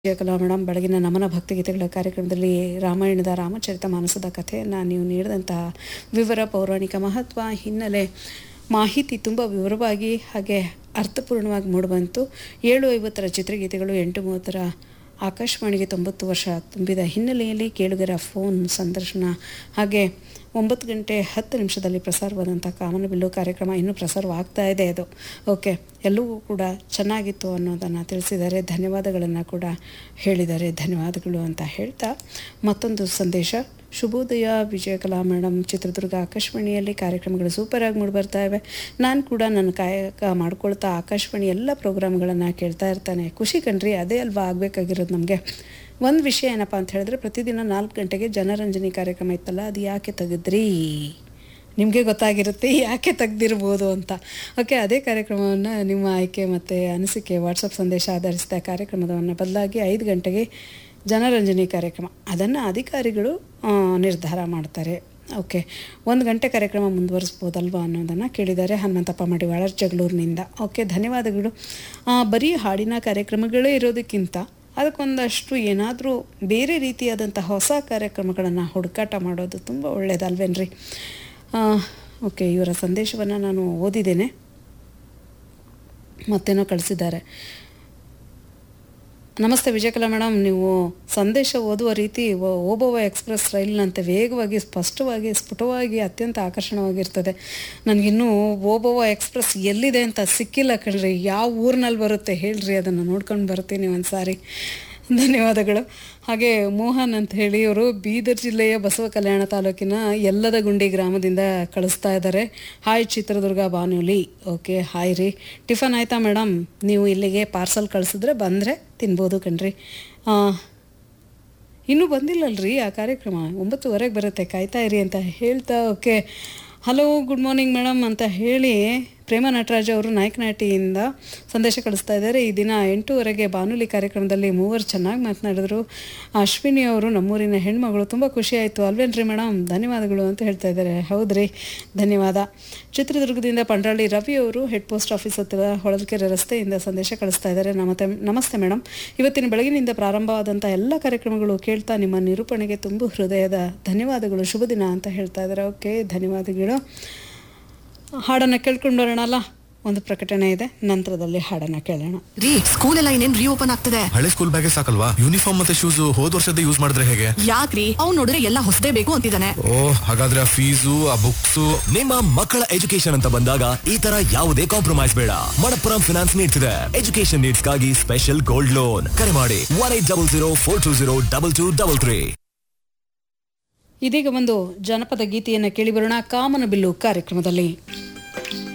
Vijayakala madam ಬೆಳಗಿನ ನಮನ ಭಕ್ತಿಗೀತೆಗಳ ಕಾರ್ಯಕ್ರಮದಲ್ಲಿ ರಾಮಾಯಣದ ರಾಮಚರಿತ ಮಾನಸದ ಕಥೆಯನ್ನು ನೀವು ನೀಡಿದಂತಹ ವಿವರ ಪೌರಾಣಿಕ ಮಹತ್ವ ಹಿನ್ನೆಲೆ ಮಾಹಿತಿ ತುಂಬ ವಿವರವಾಗಿ ಹಾಗೆ ಅರ್ಥಪೂರ್ಣವಾಗಿ ಮೂಡಿಬಂತು ಏಳು ಐವತ್ತರ ಚಿತ್ರಗೀತೆಗಳು ಎಂಟು ಮೂವತ್ತರ ಆಕಾಶವಾಣಿಗೆ ತೊಂಬತ್ತು ವರ್ಷ ತುಂಬಿದ ಹಿನ್ನೆಲೆಯಲ್ಲಿ ಕೇಳುಗರ ಫೋನ್ ಸಂದರ್ಶನ ಹಾಗೆ ಒಂಬತ್ತು ಗಂಟೆ ಹತ್ತು ನಿಮಿಷದಲ್ಲಿ ಪ್ರಸಾರವಾದಂಥ ಕಾಮನಬಿಲ್ಲು ಕಾರ್ಯಕ್ರಮ ಇನ್ನೂ ಪ್ರಸಾರವಾಗ್ತಾ ಇದೆ ಅದು ಓಕೆ ಎಲ್ಲವೂ ಕೂಡ ಚೆನ್ನಾಗಿತ್ತು ಅನ್ನೋದನ್ನು ತಿಳಿಸಿದ್ದಾರೆ ಧನ್ಯವಾದಗಳನ್ನು ಕೂಡ ಹೇಳಿದ್ದಾರೆ ಧನ್ಯವಾದಗಳು ಅಂತ ಹೇಳ್ತಾ ಮತ್ತೊಂದು ಸಂದೇಶ ಶುಭೋದಯ ವಿಜಯಕಲಾ ಮೇಡಮ್ ಚಿತ್ರದುರ್ಗ ಆಕಾಶವಾಣಿಯಲ್ಲಿ ಕಾರ್ಯಕ್ರಮಗಳು ಸೂಪರಾಗಿ ಮೂಡಿ ಬರ್ತಾ ಇವೆ ನಾನು ಕೂಡ ನನ್ನ ಕಾಯಕ ಮಾಡ್ಕೊಳ್ತಾ ಆಕಾಶವಾಣಿ ಎಲ್ಲ ಪ್ರೋಗ್ರಾಮ್ಗಳನ್ನು ಕೇಳ್ತಾ ಇರ್ತಾನೆ ಖುಷಿ ಕಣ್ರಿ ಅದೇ ಅಲ್ವಾ ಆಗಬೇಕಾಗಿರೋದು ನಮಗೆ ಒಂದು ವಿಷಯ ಏನಪ್ಪ ಅಂತ ಹೇಳಿದ್ರೆ ಪ್ರತಿದಿನ ನಾಲ್ಕು ಗಂಟೆಗೆ ಜನರಂಜನಿ ಕಾರ್ಯಕ್ರಮ ಇತ್ತಲ್ಲ ಅದು ಯಾಕೆ ತೆಗೆದ್ರಿ ನಿಮಗೆ ಗೊತ್ತಾಗಿರುತ್ತೆ ಯಾಕೆ ತೆಗ್ದಿರ್ಬೋದು ಅಂತ ಓಕೆ ಅದೇ ಕಾರ್ಯಕ್ರಮವನ್ನು ನಿಮ್ಮ ಆಯ್ಕೆ ಮತ್ತು ಅನಿಸಿಕೆ ವಾಟ್ಸಪ್ ಸಂದೇಶ ಆಧರಿಸಿದ ಕಾರ್ಯಕ್ರಮವನ್ನು ಬದಲಾಗಿ ಐದು ಗಂಟೆಗೆ ಜನರಂಜನಿ ಕಾರ್ಯಕ್ರಮ ಅದನ್ನು ಅಧಿಕಾರಿಗಳು ಆ, ನಿರ್ಧಾರ ಮಾಡ್ತಾರೆ ಓಕೆ ಒಂದು ಗಂಟೆ ಕಾರ್ಯಕ್ರಮ ಮುಂದುವರಿಸ್ಬೋದಲ್ವಾ ಅನ್ನೋದನ್ನು ಕೇಳಿದ್ದಾರೆ ಹನುಮಂತಪ್ಪ ಮಡಿವಾಳ ಜಗಳೂರಿನಿಂದ ಓಕೆ ಧನ್ಯವಾದಗಳು ಆ, ಬರೀ ಹಾಡಿನ ಕಾರ್ಯಕ್ರಮಗಳೇ ಇರೋದಕ್ಕಿಂತ ಅದಕ್ಕೊಂದಷ್ಟು ಏನಾದರೂ ಬೇರೆ ರೀತಿಯಾದಂಥ ಹೊಸ ಕಾರ್ಯಕ್ರಮಗಳನ್ನು ಹುಡುಕಾಟ ಮಾಡೋದು ತುಂಬ ಒಳ್ಳೆಯದಲ್ವೇನ್ರಿ ಓಕೆ ಇವರ ಸಂದೇಶವನ್ನು ನಾನು ಓದಿದ್ದೇನೆ ಮತ್ತೇನೋ ಕಳಿಸಿದ್ದಾರೆ ನಮಸ್ತೆ ವಿಜಯಕಲಾ ಮೇಡಮ್ ನೀವು ಸಂದೇಶ ಓದುವ ರೀತಿ ಓ- ಓಬವ್ವ ಎಕ್ಸ್ಪ್ರೆಸ್ ರೈಲಿನಂತೆ ವೇಗವಾಗಿ ಸ್ಪಷ್ಟವಾಗಿ ಸ್ಫುಟವಾಗಿ ಅತ್ಯಂತ ಆಕರ್ಷಣವಾಗಿರ್ತದೆ ನನಗಿನ್ನೂ ಓಬವ್ವ ಎಕ್ಸ್ಪ್ರೆಸ್ ಎಲ್ಲಿದೆ ಅಂತ ಸಿಕ್ಕಿಲ್ಲ ಕಣ್ರಿ ಯಾವ ಊರಿನಲ್ಲಿ ಬರುತ್ತೆ ಹೇಳ್ರಿ ಅದನ್ನು ನೋಡ್ಕೊಂಡು ಬರ್ತೀನಿ ಒಂದು ಸಾರಿ ಧನ್ಯವಾದಗಳು ಹಾಗೆ ಮೋಹನ್ ಅಂತ ಹೇಳಿ ಅವರು ಬೀದರ್ ಜಿಲ್ಲೆಯ ಬಸವ ಕಲ್ಯಾಣ ತಾಲೂಕಿನ ಯಲ್ಲದ ಗುಂಡಿ ಗ್ರಾಮದಿಂದ ಕಳಿಸ್ತಾ ಇದ್ದಾರೆ ಹಾಯ್ ಚಿತ್ರದುರ್ಗ ಬಾನುಲಿ ಓಕೆ ಹಾಯ್ ರೀ ಟಿಫನ್ ಆಯ್ತಾ ಮೇಡಮ್ ನೀವು ಇಲ್ಲಿಗೆ ಪಾರ್ಸಲ್ ಕಳಿಸಿದ್ರೆ ಬಂದರೆ ತಿನ್ಬೋದು ಕಣ್ರಿ ಆ, ಇನ್ನೂ ಬಂದಿಲ್ಲಲ್ರಿ ಆ ಕಾರ್ಯಕ್ರಮ ಒಂಬತ್ತುವರೆಗೆ ಬರುತ್ತೆ ಕಾಯ್ತಾ ಇರಿ ಅಂತ ಹೇಳ್ತಾ okay hello good morning madam ಅಂತ ಹೇಳಿ ಪ್ರೇಮ ನಟರಾಜ್ ಅವರು ನಾಯಕನಹಟ್ಟಿಯಿಂದ ಸಂದೇಶ ಕಳಿಸ್ತಾ ಇದ್ದಾರೆ ಈ ದಿನ ಎಂಟೂವರೆಗೆ ಬಾನುಲಿ ಕಾರ್ಯಕ್ರಮದಲ್ಲಿ ಮೂವರು ಚೆನ್ನಾಗಿ ಮಾತನಾಡಿದ್ರು ಅಶ್ವಿನಿ ಅವರು ನಮ್ಮೂರಿನ ಹೆಣ್ಮಗಳು ತುಂಬ ಖುಷಿ ಆಯಿತು ಅಲ್ವೇನ್ರಿ ಮೇಡಮ್ ಧನ್ಯವಾದಗಳು ಅಂತ ಹೇಳ್ತಾ ಇದ್ದಾರೆ ಹೌದ್ರಿ ಧನ್ಯವಾದ ಚಿತ್ರದುರ್ಗದಿಂದ ಪಂಡ್ರಳ್ಳಿ ರವಿ ಅವರು ಹೆಡ್ ಪೋಸ್ಟ್ ಆಫೀಸ್ ಹತ್ತಿರ ಹೊಳಲ್ಕೆರೆ ರಸ್ತೆಯಿಂದ ಸಂದೇಶ ಕಳಿಸ್ತಾ ಇದ್ದಾರೆ ನಮತೆ ನಮಸ್ತೆ ಮೇಡಮ್ ಇವತ್ತಿನ ಬೆಳಗಿನಿಂದ ಪ್ರಾರಂಭವಾದಂಥ ಎಲ್ಲ ಕಾರ್ಯಕ್ರಮಗಳು ಕೇಳ್ತಾ ನಿಮ್ಮ ನಿರೂಪಣೆಗೆ ತುಂಬ ಹೃದಯದ ಧನ್ಯವಾದಗಳು ಶುಭ ದಿನ ಅಂತ ಹೇಳ್ತಾ ಇದ್ದಾರೆ ಓಕೆ ಧನ್ಯವಾದಗಳು ಹಾಡನ್ನು ಕೇಳ್ಕೊಂಡು ಬರೋಣಲ್ಲ ಒಂದು ಪ್ರಕಟಣೆ ಇದೆ ನಂತರದಲ್ಲಿ ಹಾಡನ್ನು ಕೇಳೋಣ ರೀ ಸ್ಕೂಲ್ ಎಲ್ಲ ಇನ್ನೇನ್ ರೀಓಪನ್ ಆಗ್ತದೆ ಹಳೆ ಸ್ಕೂಲ್ ಬ್ಯಾಗೆ ಸಾಕಲ್ವಾ ಯೂನಿಫಾರ್ಮ್ ಮತ್ತೆ ಶೂಸ್ ಹೋದ್ ವರ್ಷದ ಯೂಸ್ ಮಾಡಿದ್ರೆ ಹೇಗೆ ಯಾಕ್ರಿ ಅವ್ನ್ ನೋಡಿದ್ರೆ ಎಲ್ಲ ಹೊಸದೇ ಬೇಕು ಅಂತಿದ್ದಾನೆ ಓ ಹಾಗಾದ್ರೆ ಆ ಫೀಸು ಆ ಬುಕ್ಸು ನಿಮ್ಮ ಮಕ್ಕಳ ಎಜುಕೇಶನ್ ಅಂತ ಬಂದಾಗ ಈ ತರ ಯಾವುದೇ ಕಾಂಪ್ರಮೈಸ್ ಬೇಡ ಮಣಪ್ಪುರಂ ಫಿನಾನ್ಸ್ ನೀಡ್ತಿದೆ ಎಜುಕೇಶನ್ ನೀಡ್ಸ್ಗಾಗಿ ಸ್ಪೆಷಲ್ ಗೋಲ್ಡ್ ಲೋನ್ ಕರೆ ಮಾಡಿ one eight double zero four two zero double two double three ಇದೀಗ ಒಂದು ಜನಪದ ಗೀತೆಯನ್ನು ಕೇಳಿ ಬರೋಣ ಕಾಮನ ಬಿಲ್ಲು ಕಾರ್ಯಕ್ರಮದಲ್ಲಿ